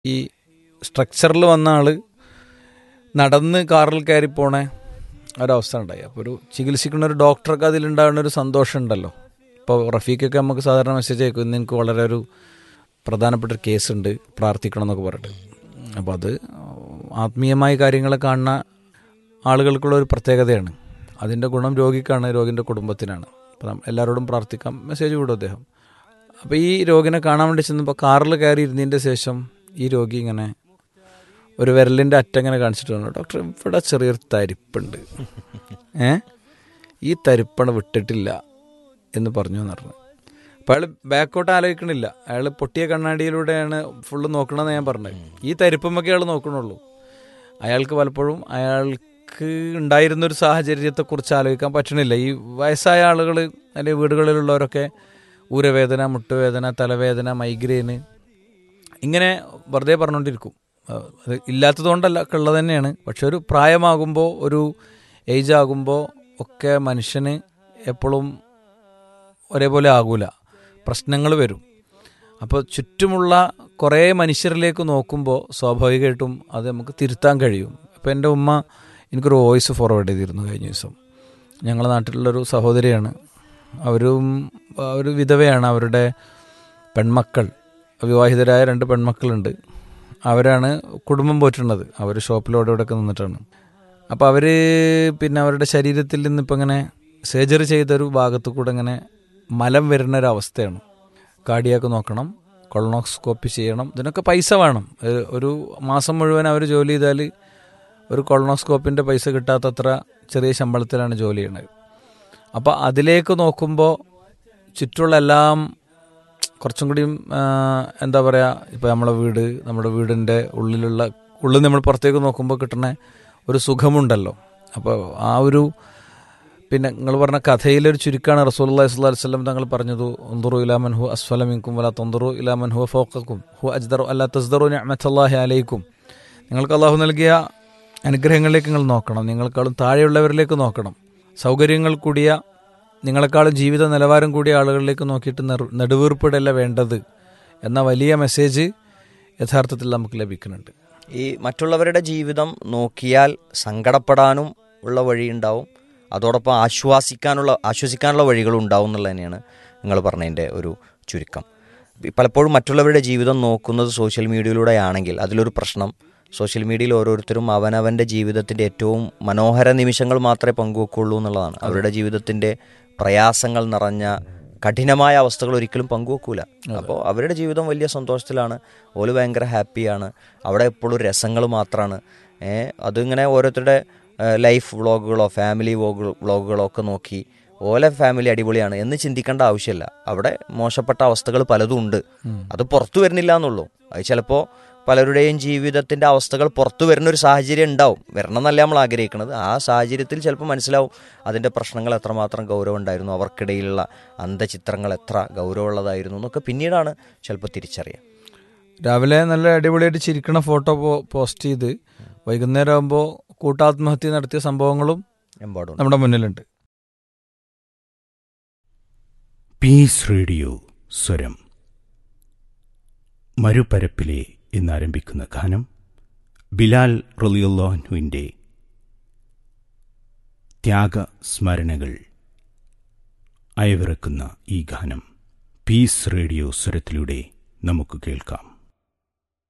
ഈ സ്ട്രക്ചറിൽ വന്ന ആള് നടന്ന് കാറിൽ കയറി പോണേ ഒരവസ്ഥ ഉണ്ടായി അപ്പോൾ ഒരു ചികിത്സിക്കുന്ന ഒരു ഡോക്ടർക്ക് അതിലുണ്ടാകുന്ന ഒരു സന്തോഷം ഉണ്ടല്ലോ ഇപ്പോൾ റഫീഖൊക്കെ നമുക്ക് സാധാരണ മെസ്സേജ് അയക്കും ഇന്ന് എനിക്ക് വളരെ ഒരു പ്രധാനപ്പെട്ട ഒരു കേസ് ഉണ്ട് പ്രാർത്ഥിക്കണം എന്നൊക്കെ പറഞ്ഞിട്ട് അപ്പോൾ അത് ആത്മീയമായ കാര്യങ്ങളെ കാണുന്ന ആളുകൾക്കുള്ള ഒരു പ്രത്യേകതയാണ് അതിൻ്റെ ഗുണം രോഗിക്കാണ് രോഗിൻ്റെ കുടുംബത്തിനാണ് അപ്പോൾ നം- എല്ലാവരോടും പ്രാർത്ഥിക്കാം മെസ്സേജ് വിടും അദ്ദേഹം അപ്പോൾ ഈ രോഗിനെ കാണാൻ വേണ്ടി ചെന്നപ്പോൾ കാറിൽ കയറി ഇരുന്നതിൻ്റെ ശേഷം ഈ രോഗി ഇങ്ങനെ ഒരു വിരലിൻ്റെ അറ്റങ്ങനെ കാണിച്ചിട്ട് പറഞ്ഞു ഡോക്ടർ ഇവിടെ ചെറിയൊരു തരിപ്പുണ്ട് ഏ ഈ തരിപ്പണ വിട്ടിട്ടില്ല എന്ന് പറഞ്ഞു എന്ന് പറഞ്ഞു അപ്പോൾ അയാൾ ബാക്കോട്ട് ആലോചിക്കണില്ല അയാൾ പൊട്ടിയ കണ്ണാടിയിലൂടെയാണ് ഫുള്ള് നോക്കണമെന്ന് ഞാൻ പറഞ്ഞത് ഈ തരിപ്പുമൊക്കെ അയാൾ നോക്കണുള്ളൂ അയാൾക്ക് പലപ്പോഴും അയാൾക്ക് ഉണ്ടായിരുന്നൊരു സാഹചര്യത്തെക്കുറിച്ച് ആലോചിക്കാൻ പറ്റണില്ല ഈ വയസ്സായ ആളുകൾ അല്ലെങ്കിൽ വീടുകളിലുള്ളവരൊക്കെ ഊരവേദന മുട്ടുവേദന തലവേദന മൈഗ്രെയിന് ഇങ്ങനെ വെറുതെ പറഞ്ഞുകൊണ്ടിരിക്കും ആ, അത് ഇല്ലാത്തതുകൊണ്ടല്ല ഒക്കെ ഉള്ളത് തന്നെയാണ് പക്ഷെ ഒരു പ്രായമാകുമ്പോൾ ഒരു ഏജ് ആകുമ്പോൾ ഒക്കെ മനുഷ്യന് എപ്പോഴും ഒരേപോലെ ആകൂല പ്രശ്നങ്ങൾ വരും അപ്പോൾ ചുറ്റുമുള്ള കുറേ മനുഷ്യരിലേക്ക് നോക്കുമ്പോൾ സ്വാഭാവികമായിട്ടും അത് നമുക്ക് തിരുത്താൻ കഴിയും ഇപ്പോൾ എൻ്റെ ഉമ്മ എനിക്കൊരു വോയിസ് ഫോർവേഡ് ചെയ്തിരുന്നു കഴിഞ്ഞ ദിവസം ഞങ്ങളുടെ നാട്ടിലുള്ളൊരു സഹോദരിയാണ് അവരും ഒരു വിധവയാണ് അവരുടെ പെൺമക്കൾ വിവാഹിതരായ രണ്ട് പെൺമക്കളുണ്ട് അവരാണ് കുടുംബം പോറ്റുന്നത് അവർ ഷോപ്പിലോടെ ഇവിടെയൊക്കെ നിന്നിട്ടാണ് അപ്പോൾ അവർ പിന്നെ അവരുടെ ശരീരത്തിൽ നിന്ന് ഇപ്പം ഇങ്ങനെ സർജറി ചെയ്തൊരു ഭാഗത്ത് കൂടെ ഇങ്ങനെ മലം വരുന്ന ഒരു അവസ്ഥയാണ് കാർഡിയാക്ക് നോക്കണം കൊളോണോസ്കോപ്പി ചെയ്യണം ഇതിനൊക്കെ പൈസ വേണം ഒരു- ഒരു മാസം മുഴുവൻ അവർ ജോലി ചെയ്താൽ ഒരു കൊളോണോസ്കോപ്പിൻ്റെ പൈസ കിട്ടാത്തത്ര ചെറിയ ശമ്പളത്തിലാണ് ജോലി ചെയ്യുന്നത് അപ്പോൾ അതിലേക്ക് നോക്കുമ്പോൾ ചുറ്റുള്ള എല്ലാം കുറച്ചും കൂടിയും ആ, എന്താ പറയുക ഇപ്പോൾ നമ്മളെ വീട് നമ്മുടെ വീടിൻ്റെ ഉള്ളിലുള്ള ഉള്ളിൽ നമ്മൾ പുറത്തേക്ക് നോക്കുമ്പോൾ കിട്ടുന്ന ഒരു സുഖമുണ്ടല്ലോ അപ്പോൾ ആ ഒരു പിന്നെ നിങ്ങൾ പറഞ്ഞ കഥയിലെ ഒരു ചുരുക്കമാണ് റസൂൽ അള്ളഹി സ്വല്ലി വസ്ലം തങ്ങൾ പറഞ്ഞത് ഒന്തുറു ഇലാമൻ ഹു അസ്വലമിൻകും വല തൊന്തുറു ഇലാമൻ ഹു ഫോക്കും ഹു അജ്ദറു അല്ല തസ്ദറു അഹമ്മത്തല്ലാഹി അലൈക്കും നിങ്ങൾക്ക് അള്ളാഹു നൽകിയ അനുഗ്രഹങ്ങളിലേക്ക് നിങ്ങൾ നോക്കണം നിങ്ങളെക്കാളും താഴെയുള്ളവരിലേക്ക് നോക്കണം സൗകര്യങ്ങൾ കൂടിയ നിങ്ങളെക്കാളും ജീവിത നിലവാരം കൂടിയ ആളുകളിലേക്ക് നോക്കിയിട്ട് നെറു- നെടുവീർപ്പിടല്ല വേണ്ടത് എന്ന വലിയ മെസ്സേജ് യഥാർത്ഥത്തിൽ നമുക്ക് ലഭിക്കുന്നുണ്ട് ഈ മറ്റുള്ളവരുടെ ജീവിതം നോക്കിയാൽ സങ്കടപ്പെടാനും ഉള്ള വഴിയുണ്ടാവും അതോടൊപ്പം ആശ്വാസിക്കാനുള്ള ആശ്വസിക്കാനുള്ള വഴികളും ഉണ്ടാവും എന്നുള്ളത് തന്നെയാണ് നിങ്ങൾ പറഞ്ഞതിൻ്റെ ഒരു ചുരുക്കം ഈ പലപ്പോഴും മറ്റുള്ളവരുടെ ജീവിതം നോക്കുന്നത് സോഷ്യൽ മീഡിയയിലൂടെ ആണെങ്കിൽ അതിലൊരു പ്രശ്നം സോഷ്യൽ മീഡിയയിൽ ഓരോരുത്തരും അവനവൻ്റെ ജീവിതത്തിൻ്റെ ഏറ്റവും മനോഹര നിമിഷങ്ങൾ മാത്രമേ പങ്കുവെക്കുള്ളൂ എന്നുള്ളതാണ് അവരുടെ ജീവിതത്തിൻ്റെ പ്രയാസങ്ങൾ നിറഞ്ഞ കഠിനമായ അവസ്ഥകൾ ഒരിക്കലും പങ്കുവെക്കൂല അപ്പോൾ അവരുടെ ജീവിതം വലിയ സന്തോഷത്തിലാണ് ഓല് ഭയങ്കര ഹാപ്പിയാണ് അവിടെ എപ്പോഴും രസങ്ങൾ മാത്രമാണ് അതിങ്ങനെ ഓരോരുത്തരുടെ ലൈഫ് വ്ളോഗുകളോ ഫാമിലി വ്ളോഗുകളോ ഒക്കെ നോക്കി ഓലെ ഫാമിലി അടിപൊളിയാണ് എന്ന് ചിന്തിക്കേണ്ട ആവശ്യമില്ല അവിടെ മോശപ്പെട്ട അവസ്ഥകൾ പലതും ഉണ്ട് അത് പുറത്തു വരുന്നില്ല എന്നുള്ളൂ അത് ചിലപ്പോൾ പലരുടെയും ജീവിതത്തിന്റെ അവസ്ഥകൾ പുറത്തു വരുന്ന ഒരു സാഹചര്യം ഉണ്ടാവും വരണം എന്നല്ല നമ്മൾ ആഗ്രഹിക്കുന്നത് ആ സാഹചര്യത്തിൽ ചിലപ്പോൾ മനസ്സിലാവും അതിന്റെ പ്രശ്നങ്ങൾ എത്രമാത്രം ഗൗരവം ഉണ്ടായിരുന്നു അവർക്കിടയിലുള്ള അന്തചിത്രങ്ങൾ എത്ര ഗൗരവമുള്ളതായിരുന്നു എന്നൊക്കെ പിന്നീടാണ് ചിലപ്പോൾ തിരിച്ചറിയാം രാവിലെ നല്ല അടിപൊളിയായിട്ട് ചിരിക്കണ ഫോട്ടോ പോ- പോസ്റ്റ് ചെയ്ത് വൈകുന്നേരം ആകുമ്പോൾ കൂട്ടാത്മഹത്യ നടത്തിയ സംഭവങ്ങളും എമ്പാടും നമ്മുടെ മുന്നിലുണ്ട് പീസ് റേഡിയോ സ്വരം മരുപരപ്പിലെ എന്നാരംഭിക്കുന്ന ഗാനം ബിലാൽ റലിയുള്ളാഹുവിൻ്റെ ത്യാഗസ്മരണകൾ അയവിറക്കുന്ന ഈ ഗാനം പീസ് റേഡിയോ സ്വരത്തിലൂടെ നമുക്ക് കേൾക്കാം